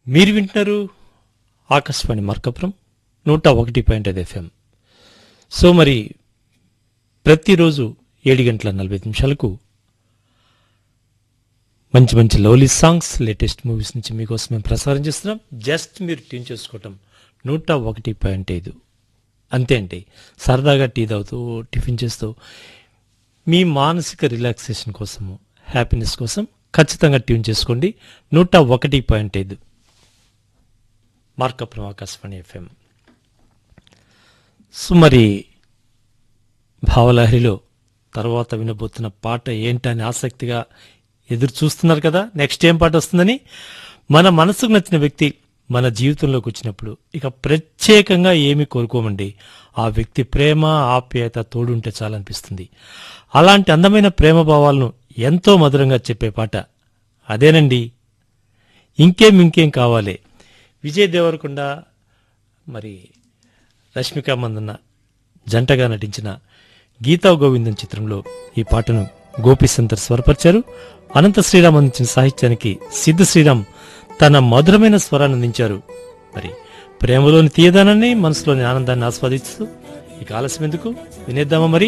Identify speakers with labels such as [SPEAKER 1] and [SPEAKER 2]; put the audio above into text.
[SPEAKER 1] మీరు వింటున్నారు ఆకాశవాణి మార్కపురం నూట ఒకటి పాయింట్ ఐదు ఎఫ్ఎం సో మరి ప్రతిరోజు ఏడు గంటల నలభై ఐదు నిమిషాలకు మంచి మంచి లవ్లీ సాంగ్స్ లేటెస్ట్ మూవీస్ నుంచి మీకోసం మేము ప్రసారం చేస్తున్నాం జస్ట్ మీరు ట్యూన్ చేసుకోవటం నూట ఒకటి పాయింట్ ఐదు అంతే అండి సరదాగా టీ తాగుతూ టిఫిన్ చేస్తూ మీ మానసిక రిలాక్సేషన్ కోసము హ్యాపీనెస్ కోసం ఖచ్చితంగా ట్యూన్ చేసుకోండి నూట ఒకటి పాయింట్ ఐదు మార్కపురం ఆకాశవాణి ఎఫ్ఎం సో మరి భావలహరిలో తర్వాత వినబోతున్న పాట ఏంటని ఆసక్తిగా ఎదురు చూస్తున్నారు కదా నెక్స్ట్ ఏం పాట వస్తుందని మన మనసుకు నచ్చిన వ్యక్తి మన జీవితంలోకి వచ్చినప్పుడు ఇక ప్రత్యేకంగా ఏమి కోరుకోమండి ఆ వ్యక్తి ప్రేమ ఆప్యాయత తోడుంటే చాలనిపిస్తుంది అలాంటి అందమైన ప్రేమ భావాలను ఎంతో మధురంగా చెప్పే పాట అదేనండి ఇంకేం ఇంకేం కావాలి విజయ్ దేవరకొండ మరి రష్మిక మందన్న జంటగా నటించిన గీతా గోవిందం చిత్రంలో ఈ పాటను గోపి సంతర్ స్వరపరిచారు అనంత శ్రీరామ్ అందించిన సాహిత్యానికి సిద్ధ శ్రీరామ్ తన మధురమైన స్వరాన్ని అందించారు మరి ప్రేమలోని తీయదానాన్ని మనసులోని ఆనందాన్ని ఆస్వాదిస్తూ ఇక ఆలస్యం ఎందుకు వినేద్దామా మరి